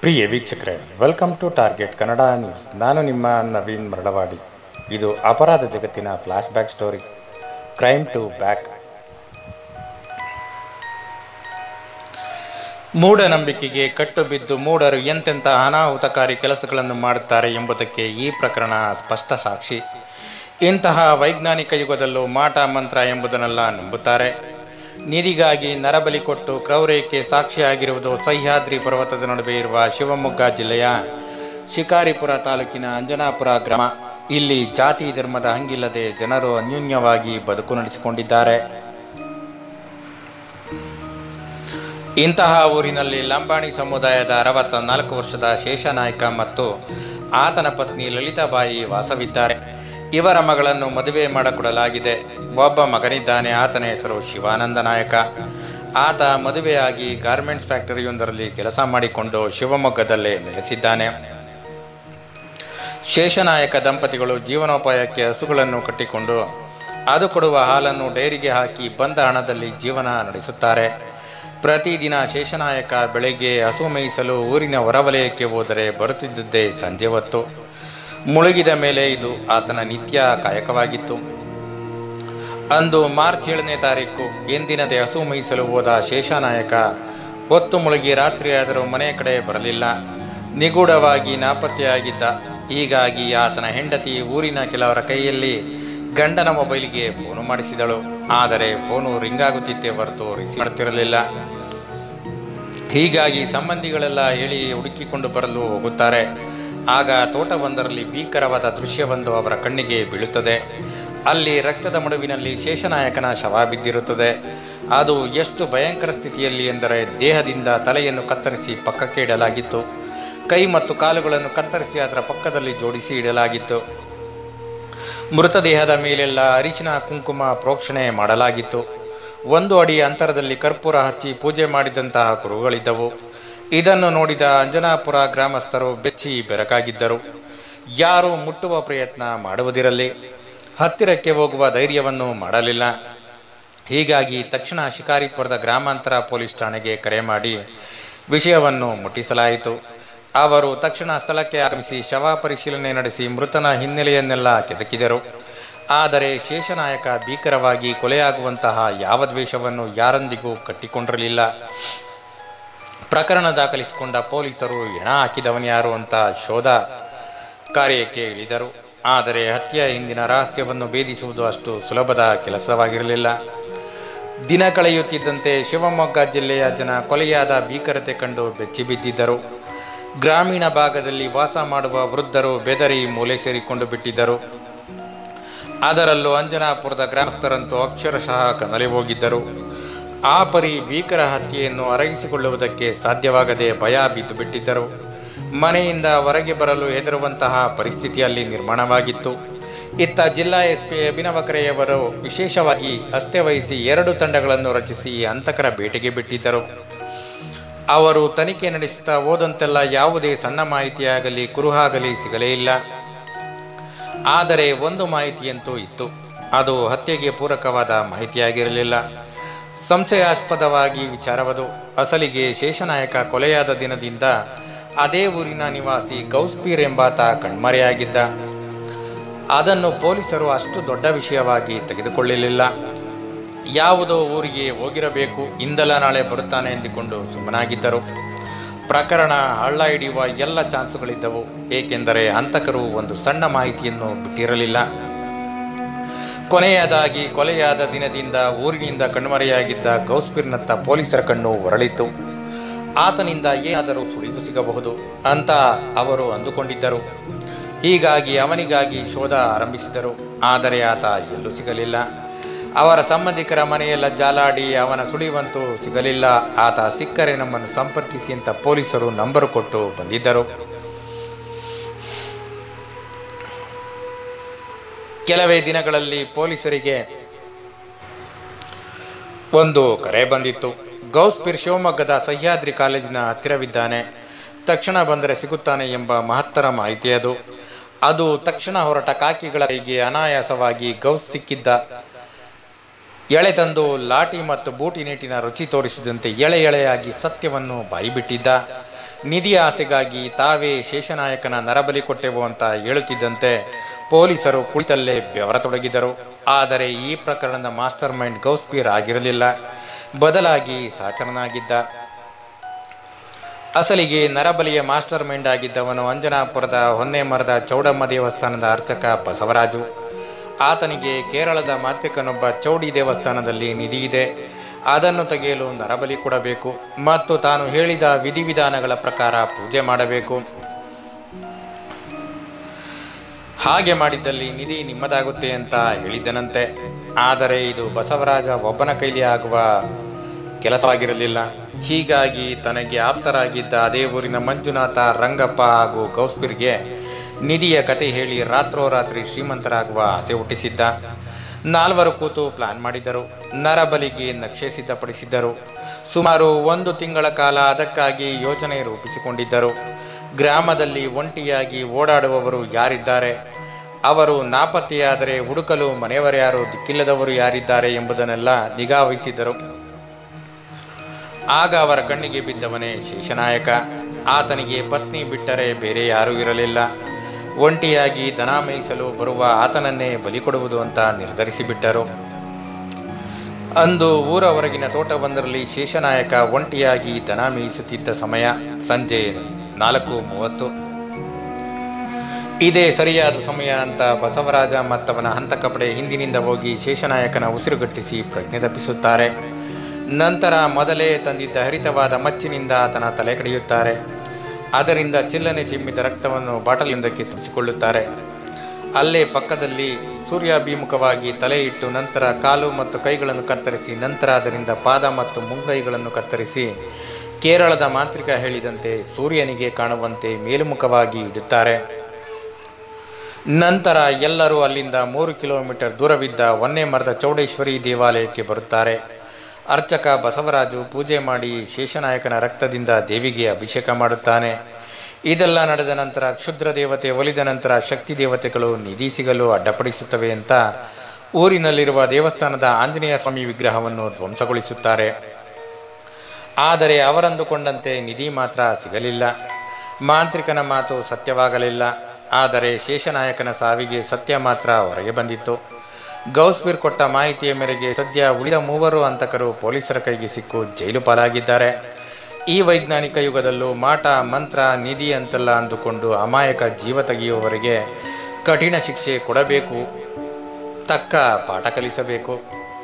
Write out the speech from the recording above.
ಪ್ರಿಯ ವೀಕ್ಷಕರೇ welcome to target Kannada news ನಾನು ನಿಮ್ಮ ನವೀನ್ ಮರಳವಾಡಿ ಇದು ಅಪರಾಧ ಜಗತ್ತಿನ flashback story crime to back ಮೂಢನಂಬಿಕೆಗೆ ಕಟ್ಟು ಬಿದ್ದು ಮೂಢರು ಎಂತೆಂಥ ಅನಾಹುತಕಾರಿ ಕೆಲಸಗಳನ್ನು ಮಾಡುತ್ತಾರೆ ಎಂಬುದಕ್ಕೆ ಈ ಪ್ರಕರಣ ಸ್ಪಷ್ಟ ಸಾಕ್ಷಿ ಇಂತಹ ವೈಜ್ಞಾನಿಕ ಯುಗದಲ್ಲೂ ಮಾಟ ಮಂತ್ರ ಎಂಬುದನ್ನೆಲ್ಲ ನಂಬುತ್ತಾರೆ ನಿಧಿಗಾಗಿ ನರಬಲಿ ಕೊಟ್ಟು ಕ್ರೌರ್ಯಕ್ಕೆ ಸಾಕ್ಷಿಯಾಗಿರುವುದು ಸಹ್ಯಾದ್ರಿ ಪರ್ವತದ ನಡುವೆ ಇರುವ ಶಿವಮೊಗ್ಗ ಜಿಲ್ಲೆಯ ಶಿಕಾರಿಪುರ ತಾಲೂಕಿನ ಅಂಜನಾಪುರ ಗ್ರಾಮ ಇಲ್ಲಿ ಜಾತಿ ಧರ್ಮದ ಹಂಗಿಲ್ಲದೆ ಜನರು ಅನ್ಯೋನ್ಯವಾಗಿ ಬದುಕು ನಡೆಸಿಕೊಂಡಿದ್ದಾರೆ ಇಂತಹ ಊರಿನಲ್ಲಿ ಲಂಬಾಣಿ ಸಮುದಾಯದ ಅರವತ್ತ ನಾಲ್ಕು ವರ್ಷದ ಶೇಷನಾಯ್ಕ ಮತ್ತು ಆತನ ಪತ್ನಿ ಲಲಿತಾಬಾಯಿ ವಾಸವಿದ್ದಾರೆ ಇವರ ಮಗಳನ್ನು ಮದುವೆ ಮಾಡಿಕೊಡಲಾಗಿದೆ ಒಬ್ಬ ಮಗನಿದ್ದಾನೆ ಆತನ ಹೆಸರು ಶಿವಾನಂದ ನಾಯಕ ಆತ ಮದುವೆಯಾಗಿ ಗಾರ್ಮೆಂಟ್ಸ್ ಫ್ಯಾಕ್ಟರಿಯೊಂದರಲ್ಲಿ ಕೆಲಸ ಮಾಡಿಕೊಂಡು ಶಿವಮೊಗ್ಗದಲ್ಲೇ ನೆಲೆಸಿದ್ದಾನೆ ಶೇಷನಾಯಕ ದಂಪತಿಗಳು ಜೀವನೋಪಾಯಕ್ಕೆ ಹಸುಗಳನ್ನು ಕಟ್ಟಿಕೊಂಡು ಅದು ಕೊಡುವ ಹಾಲನ್ನು ಡೈರಿಗೆ ಹಾಕಿ ಬಂದ ಹಣದಲ್ಲಿ ಜೀವನ ನಡೆಸುತ್ತಾರೆ ಪ್ರತಿದಿನ ಶೇಷನಾಯಕ ಬೆಳಗ್ಗೆ ಹಸು ಮೇಯಿಸಲು ಊರಿನ ಹೊರವಲಯಕ್ಕೆ ಹೋದರೆ ಬರುತ್ತಿದ್ದುದೇ ಸಂಜೆ ಹೊತ್ತು ಮುಳುಗಿದ ಮೇಲೆ ಇದು ಆತನ ನಿತ್ಯ ಕಾಯಕವಾಗಿತ್ತು ಅಂದು ಮಾರ್ಚ್ ಏಳನೇ ತಾರೀಕು ಎಂದಿನದೇ ಹಸು ಮೇಯಿಸಲು ಹೋದ ಶೇಷನಾಯಕ ಹೊತ್ತು ಮುಳುಗಿ ರಾತ್ರಿಯಾದರೂ ಮನೆ ಕಡೆ ಬರಲಿಲ್ಲ ನಿಗೂಢವಾಗಿ ನಾಪತ್ತೆಯಾಗಿದ್ದ ಹೀಗಾಗಿ ಆತನ ಹೆಂಡತಿ ಊರಿನ ಕೆಲವರ ಕೈಯಲ್ಲಿ ಗಂಡನ ಮೊಬೈಲ್ಗೆ ಫೋನು ಮಾಡಿಸಿದಳು ಆದರೆ ಫೋನು ರಿಂಗ್ ಆಗುತ್ತಿತ್ತೇ ಹೊರತು ರಿಸೀವ್ ಮಾಡುತ್ತಿರಲಿಲ್ಲ ಹೀಗಾಗಿ ಸಂಬಂಧಿಗಳೆಲ್ಲ ಹೇಳಿ ಹುಡುಕಿಕೊಂಡು ಬರಲು ಹೋಗುತ್ತಾರೆ ಆಗ ತೋಟವೊಂದರಲ್ಲಿ ಭೀಕರವಾದ ದೃಶ್ಯವೊಂದು ಅವರ ಕಣ್ಣಿಗೆ ಬೀಳುತ್ತದೆ ಅಲ್ಲಿ ರಕ್ತದ ಮಡುವಿನಲ್ಲಿ ಶೇಷನಾಯಕನ ಶವ ಬಿದ್ದಿರುತ್ತದೆ ಅದು ಎಷ್ಟು ಭಯಂಕರ ಸ್ಥಿತಿಯಲ್ಲಿ ಎಂದರೆ ದೇಹದಿಂದ ತಲೆಯನ್ನು ಕತ್ತರಿಸಿ ಪಕ್ಕಕ್ಕೆ ಇಡಲಾಗಿತ್ತು ಕೈ ಮತ್ತು ಕಾಲುಗಳನ್ನು ಕತ್ತರಿಸಿ ಅದರ ಪಕ್ಕದಲ್ಲಿ ಜೋಡಿಸಿ ಇಡಲಾಗಿತ್ತು ಮೃತದೇಹದ ಮೇಲೆಲ್ಲ ಅರಿಶಿನ ಕುಂಕುಮ ಪ್ರೋಕ್ಷಣೆ ಮಾಡಲಾಗಿತ್ತು ಒಂದು ಅಡಿ ಅಂತರದಲ್ಲಿ ಕರ್ಪೂರ ಹಚ್ಚಿ ಪೂಜೆ ಮಾಡಿದಂತಹ ಕುರುಗಳಿದ್ದವು ಇದನ್ನು ನೋಡಿದ ಅಂಜನಾಪುರ ಗ್ರಾಮಸ್ಥರು ಬೆಚ್ಚಿ ಬೆರಕಾಗಿದ್ದರು ಯಾರೂ ಮುಟ್ಟುವ ಪ್ರಯತ್ನ ಮಾಡುವುದಿರಲಿ ಹತ್ತಿರಕ್ಕೆ ಹೋಗುವ ಧೈರ್ಯವನ್ನು ಮಾಡಲಿಲ್ಲ ಹೀಗಾಗಿ ತಕ್ಷಣ ಶಿಕಾರಿಪುರದ ಗ್ರಾಮಾಂತರ ಪೊಲೀಸ್ ಠಾಣೆಗೆ ಕರೆ ಮಾಡಿ ವಿಷಯವನ್ನು ಮುಟ್ಟಿಸಲಾಯಿತು ಅವರು ತಕ್ಷಣ ಸ್ಥಳಕ್ಕೆ ಆಗಮಿಸಿ ಶವ ಪರಿಶೀಲನೆ ನಡೆಸಿ ಮೃತನ ಹಿನ್ನೆಲೆಯನ್ನೆಲ್ಲ ಕೆದಕಿದರು ಆದರೆ ಶೇಷನಾಯಕ ಭೀಕರವಾಗಿ ಕೊಲೆಯಾಗುವಂತಹ ಯಾವ ದ್ವೇಷವನ್ನು ಯಾರೊಂದಿಗೂ ಕಟ್ಟಿಕೊಂಡಿರಲಿಲ್ಲ ಪ್ರಕರಣ ದಾಖಲಿಸಿಕೊಂಡ ಪೊಲೀಸರು ಹೆಣ ಹಾಕಿದವನ್ಯಾರು ಅಂತ ಶೋಧ ಕಾರ್ಯಕ್ಕೆ ಇಳಿದರು ಆದರೆ ಹತ್ಯೆಯ ಹಿಂದಿನ ರಹಸ್ಯವನ್ನು ಭೇದಿಸುವುದು ಅಷ್ಟು ಸುಲಭದ ಕೆಲಸವಾಗಿರಲಿಲ್ಲ ದಿನ ಕಳೆಯುತ್ತಿದ್ದಂತೆ ಶಿವಮೊಗ್ಗ ಜಿಲ್ಲೆಯ ಜನ ಕೊಲೆಯಾದ ಭೀಕರತೆ ಕಂಡು ಬೆಚ್ಚಿಬಿದ್ದಿದ್ದರು ಗ್ರಾಮೀಣ ಭಾಗದಲ್ಲಿ ವಾಸ ಮಾಡುವ ವೃದ್ಧರು ಬೆದರಿ ಮೂಲೆ ಸೇರಿಕೊಂಡು ಬಿಟ್ಟಿದ್ದರು ಅದರಲ್ಲೂ ಅಂಜನಾಪುರದ ಗ್ರಾಮಸ್ಥರಂತೂ ಅಕ್ಷರಶಃ ಕನಲಿ ಹೋಗಿದ್ದರು ಆ ಪರಿ ಭೀಕರ ಹತ್ಯೆಯನ್ನು ಅರಗಿಸಿಕೊಳ್ಳುವುದಕ್ಕೆ ಸಾಧ್ಯವಾಗದೆ ಭಯ ಬಿದ್ದು ಬಿಟ್ಟಿದ್ದರು ಮನೆಯಿಂದ ಹೊರಗೆ ಬರಲು ಹೆದರುವಂತಹ ಪರಿಸ್ಥಿತಿಯಲ್ಲಿ ನಿರ್ಮಾಣವಾಗಿತ್ತು ಇತ್ತ ಜಿಲ್ಲಾ ಎಸ್ಪಿ ಅಭಿನವ ಕರೆಯವರು ವಿಶೇಷವಾಗಿ ಅಸ್ತೆ ವಹಿಸಿ ಎರಡು ತಂಡಗಳನ್ನು ರಚಿಸಿ ಹಂತಕರ ಬೇಟೆಗೆ ಬಿಟ್ಟಿದ್ದರು ಅವರು ತನಿಖೆ ನಡೆಸುತ್ತಾ ಹೋದಂತೆಲ್ಲ ಯಾವುದೇ ಸಣ್ಣ ಮಾಹಿತಿಯಾಗಲಿ ಕುರುಹಾಗಲಿ ಸಿಗಲೇ ಇಲ್ಲ ಆದರೆ ಒಂದು ಮಾಹಿತಿಯಂತೂ ಇತ್ತು ಅದು ಹತ್ಯೆಗೆ ಪೂರಕವಾದ ಮಾಹಿತಿಯಾಗಿರಲಿಲ್ಲ ಸಂಶಯಾಸ್ಪದವಾಗಿ ವಿಚಾರವದು ಅಸಲಿಗೆ ಶೇಷನಾಯಕ ಕೊಲೆಯಾದ ದಿನದಿಂದ ಅದೇ ಊರಿನ ನಿವಾಸಿ ಗೌಸ್ಪೀರ್ ಎಂಬಾತ ಕಣ್ಮರೆಯಾಗಿದ್ದ ಅದನ್ನು ಪೊಲೀಸರು ಅಷ್ಟು ದೊಡ್ಡ ವಿಷಯವಾಗಿ ತೆಗೆದುಕೊಳ್ಳಲಿಲ್ಲ ಯಾವುದೋ ಊರಿಗೆ ಹೋಗಿರಬೇಕು ಇಂದಲ್ಲ ನಾಳೆ ಬರುತ್ತಾನೆ ಎಂದುಕೊಂಡು ಸುಮ್ಮನಾಗಿದ್ದರು ಪ್ರಕರಣ ಹಳ್ಳ ಹಿಡಿಯುವ ಎಲ್ಲ ಚಾನ್ಸುಗಳಿದ್ದವು ಏಕೆಂದರೆ ಹಂತಕರು ಒಂದು ಸಣ್ಣ ಮಾಹಿತಿಯನ್ನು ಬಿಟ್ಟಿರಲಿಲ್ಲ ಕೊನೆಯದಾಗಿ ಕೊಲೆಯಾದ ದಿನದಿಂದ ಊರಿನಿಂದ ಕಣ್ಮರೆಯಾಗಿದ್ದ ಗೌಸ್ಪೀರ್ನತ್ತ ಪೊಲೀಸರ ಕಣ್ಣು ಹೊರಳಿತು ಆತನಿಂದ ಏನಾದರೂ ಸುಳಿವು ಸಿಗಬಹುದು ಅಂತ ಅವರು ಅಂದುಕೊಂಡಿದ್ದರು ಹೀಗಾಗಿ ಅವನಿಗಾಗಿ ಶೋಧ ಆರಂಭಿಸಿದರು ಆದರೆ ಆತ ಎಲ್ಲೂ ಸಿಗಲಿಲ್ಲ ಅವರ ಸಂಬಂಧಿಕರ ಮನೆಯೆಲ್ಲ ಜಾಲಾಡಿ ಅವನ ಸುಳಿವಂತೂ ಸಿಗಲಿಲ್ಲ ಆತ ಸಿಕ್ಕರೆ ನಮ್ಮನ್ನು ಸಂಪರ್ಕಿಸಿ ಅಂತ ಪೊಲೀಸರು ನಂಬರು ಕೊಟ್ಟು ಬಂದಿದ್ದರು ಕೆಲವೇ ದಿನಗಳಲ್ಲಿ ಪೊಲೀಸರಿಗೆ ಒಂದು ಕರೆ ಬಂದಿತ್ತು ಗೌಸ್ಪೀರ್ ಶಿವಮೊಗ್ಗದ ಸಹ್ಯಾದ್ರಿ ಕಾಲೇಜಿನ ಹತ್ತಿರವಿದ್ದಾನೆ ತಕ್ಷಣ ಬಂದರೆ ಸಿಗುತ್ತಾನೆ ಎಂಬ ಮಹತ್ತರ ಮಾಹಿತಿ ಅದು ಅದು ತಕ್ಷಣ ಹೊರಟ ಕಾಕಿಗಳ ಕೈಗೆ ಅನಾಯಾಸವಾಗಿ ಗೌಸ್ ಸಿಕ್ಕಿದ್ದ ಎಳೆ ತಂದು ಲಾಠಿ ಮತ್ತು ಬೂಟಿ ನೀಟಿನ ರುಚಿ ತೋರಿಸಿದಂತೆ ಎಳೆ ಎಳೆಯಾಗಿ ಸತ್ಯವನ್ನು ಬಾಯಿಬಿಟ್ಟಿದ್ದ ನಿಧಿ ಆಸೆಗಾಗಿ ತಾವೇ ಶೇಷನಾಯಕನ ನರಬಲಿ ಕೊಟ್ಟೆವು ಅಂತ ಹೇಳುತ್ತಿದ್ದಂತೆ ಪೊಲೀಸರು ಕುಳಿತಲ್ಲೇ ಬೆವರತೊಡಗಿದರು ಆದರೆ ಈ ಪ್ರಕರಣದ ಮಾಸ್ಟರ್ ಮೈಂಡ್ ಗೌಸ್ಪೀರ್ ಆಗಿರಲಿಲ್ಲ ಬದಲಾಗಿ ಸಾಚರನಾಗಿದ್ದ ಅಸಲಿಗೆ ನರಬಲಿಯ ಮಾಸ್ಟರ್ ಮೈಂಡ್ ಆಗಿದ್ದವನು ಅಂಜನಾಪುರದ ಹೊನ್ನೆಮರದ ಚೌಡಮ್ಮ ದೇವಸ್ಥಾನದ ಅರ್ಚಕ ಬಸವರಾಜು ಆತನಿಗೆ ಕೇರಳದ ಮಾಂತ್ರಿಕನೊಬ್ಬ ಚೌಡಿ ದೇವಸ್ಥಾನದಲ್ಲಿ ನಿಧಿ ಇದೆ ಅದನ್ನು ತೆಗೆಯಲು ನರಬಲಿ ಕೊಡಬೇಕು ಮತ್ತು ತಾನು ಹೇಳಿದ ವಿಧಿವಿಧಾನಗಳ ಪ್ರಕಾರ ಪೂಜೆ ಮಾಡಬೇಕು ಹಾಗೆ ಮಾಡಿದ್ದಲ್ಲಿ ನಿಧಿ ನಿಮ್ಮದಾಗುತ್ತೆ ಅಂತ ಹೇಳಿದ್ದನಂತೆ ಆದರೆ ಇದು ಬಸವರಾಜ ಒಬ್ಬನ ಕೈಲಿ ಆಗುವ ಕೆಲಸವಾಗಿರಲಿಲ್ಲ ಹೀಗಾಗಿ ತನಗೆ ಆಪ್ತರಾಗಿದ್ದ ಅದೇ ಊರಿನ ಮಂಜುನಾಥ ರಂಗಪ್ಪ ಹಾಗೂ ಗೌಸ್ಪಿರ್ಗೆ ನಿಧಿಯ ಕತೆ ಹೇಳಿ ರಾತ್ರೋರಾತ್ರಿ ಶ್ರೀಮಂತರಾಗುವ ಆಸೆ ಹುಟ್ಟಿಸಿದ್ದ ನಾಲ್ವರು ಕೂತು ಪ್ಲಾನ್ ಮಾಡಿದರು ನರಬಲಿಗೆ ನಕ್ಷೆ ಸಿದ್ಧಪಡಿಸಿದ್ದರು ಸುಮಾರು ಒಂದು ತಿಂಗಳ ಕಾಲ ಅದಕ್ಕಾಗಿ ಯೋಜನೆ ರೂಪಿಸಿಕೊಂಡಿದ್ದರು ಗ್ರಾಮದಲ್ಲಿ ಒಂಟಿಯಾಗಿ ಓಡಾಡುವವರು ಯಾರಿದ್ದಾರೆ ಅವರು ನಾಪತ್ತೆಯಾದರೆ ಹುಡುಕಲು ಮನೆಯವರ್ಯಾರು ದಿಕ್ಕಿಲ್ಲದವರು ಯಾರಿದ್ದಾರೆ ಎಂಬುದನ್ನೆಲ್ಲ ನಿಗಾವಹಿಸಿದರು ಆಗ ಅವರ ಕಣ್ಣಿಗೆ ಬಿದ್ದವನೇ ಶೇಷನಾಯಕ ಆತನಿಗೆ ಪತ್ನಿ ಬಿಟ್ಟರೆ ಬೇರೆ ಯಾರೂ ಇರಲಿಲ್ಲ ಒಂಟಿಯಾಗಿ ದನ ಮೇಯಿಸಲು ಬರುವ ಆತನನ್ನೇ ಬಲಿ ಕೊಡುವುದು ಅಂತ ನಿರ್ಧರಿಸಿಬಿಟ್ಟರು ಅಂದು ಊರ ಹೊರಗಿನ ತೋಟವೊಂದರಲ್ಲಿ ಶೇಷನಾಯಕ ಒಂಟಿಯಾಗಿ ದನ ಮೇಯಿಸುತ್ತಿದ್ದ ಸಮಯ ಸಂಜೆ ನಾಲ್ಕು ಮೂವತ್ತು ಇದೇ ಸರಿಯಾದ ಸಮಯ ಅಂತ ಬಸವರಾಜ ಮತ್ತವನ ಹಂತಕಪಡೆ ಹಿಂದಿನಿಂದ ಹೋಗಿ ಶೇಷನಾಯಕನ ಉಸಿರುಗಟ್ಟಿಸಿ ಪ್ರಜ್ಞೆ ತಪ್ಪಿಸುತ್ತಾರೆ ನಂತರ ಮೊದಲೇ ತಂದಿದ್ದ ಹರಿತವಾದ ಮಚ್ಚಿನಿಂದ ಆತನ ತಲೆ ಕಡಿಯುತ್ತಾರೆ ಅದರಿಂದ ಚಿಲ್ಲನೆ ಚಿಮ್ಮಿದ ರಕ್ತವನ್ನು ಬಾಟಲಿಂದಕ್ಕೆ ತುಂಬಿಸಿಕೊಳ್ಳುತ್ತಾರೆ ಅಲ್ಲೇ ಪಕ್ಕದಲ್ಲಿ ಸೂರ್ಯಾಭಿಮುಖವಾಗಿ ತಲೆ ಇಟ್ಟು ನಂತರ ಕಾಲು ಮತ್ತು ಕೈಗಳನ್ನು ಕತ್ತರಿಸಿ ನಂತರ ಅದರಿಂದ ಪಾದ ಮತ್ತು ಮುಂಗೈಗಳನ್ನು ಕತ್ತರಿಸಿ ಕೇರಳದ ಮಾಂತ್ರಿಕ ಹೇಳಿದಂತೆ ಸೂರ್ಯನಿಗೆ ಕಾಣುವಂತೆ ಮೇಲುಮುಖವಾಗಿ ಇಡುತ್ತಾರೆ ನಂತರ ಎಲ್ಲರೂ ಅಲ್ಲಿಂದ ಮೂರು ಕಿಲೋಮೀಟರ್ ದೂರವಿದ್ದ ಮರದ ಚೌಡೇಶ್ವರಿ ದೇವಾಲಯಕ್ಕೆ ಬರುತ್ತಾರೆ ಅರ್ಚಕ ಬಸವರಾಜು ಪೂಜೆ ಮಾಡಿ ಶೇಷನಾಯಕನ ರಕ್ತದಿಂದ ದೇವಿಗೆ ಅಭಿಷೇಕ ಮಾಡುತ್ತಾನೆ ಇದೆಲ್ಲ ನಡೆದ ನಂತರ ಕ್ಷುದ್ರ ದೇವತೆ ಒಲಿದ ನಂತರ ಶಕ್ತಿ ದೇವತೆಗಳು ನಿಧಿ ಸಿಗಲು ಅಡ್ಡಪಡಿಸುತ್ತವೆ ಅಂತ ಊರಿನಲ್ಲಿರುವ ದೇವಸ್ಥಾನದ ಆಂಜನೇಯ ಸ್ವಾಮಿ ವಿಗ್ರಹವನ್ನು ಧ್ವಂಸಗೊಳಿಸುತ್ತಾರೆ ಆದರೆ ಅವರಂದುಕೊಂಡಂತೆ ನಿಧಿ ಮಾತ್ರ ಸಿಗಲಿಲ್ಲ ಮಾಂತ್ರಿಕನ ಮಾತು ಸತ್ಯವಾಗಲಿಲ್ಲ ಆದರೆ ಶೇಷನಾಯಕನ ಸಾವಿಗೆ ಸತ್ಯ ಮಾತ್ರ ಹೊರಗೆ ಬಂದಿತ್ತು ಗೌಸ್ಪೀರ್ ಕೊಟ್ಟ ಮಾಹಿತಿಯ ಮೇರೆಗೆ ಸದ್ಯ ಉಳಿದ ಮೂವರು ಹಂತಕರು ಪೊಲೀಸರ ಕೈಗೆ ಸಿಕ್ಕು ಜೈಲು ಪಾಲಾಗಿದ್ದಾರೆ ಈ ವೈಜ್ಞಾನಿಕ ಯುಗದಲ್ಲೂ ಮಾಟ ಮಂತ್ರ ನಿಧಿ ಅಂತೆಲ್ಲ ಅಂದುಕೊಂಡು ಅಮಾಯಕ ಜೀವ ತೆಗೆಯುವವರಿಗೆ ಕಠಿಣ ಶಿಕ್ಷೆ ಕೊಡಬೇಕು ತಕ್ಕ ಪಾಠ ಕಲಿಸಬೇಕು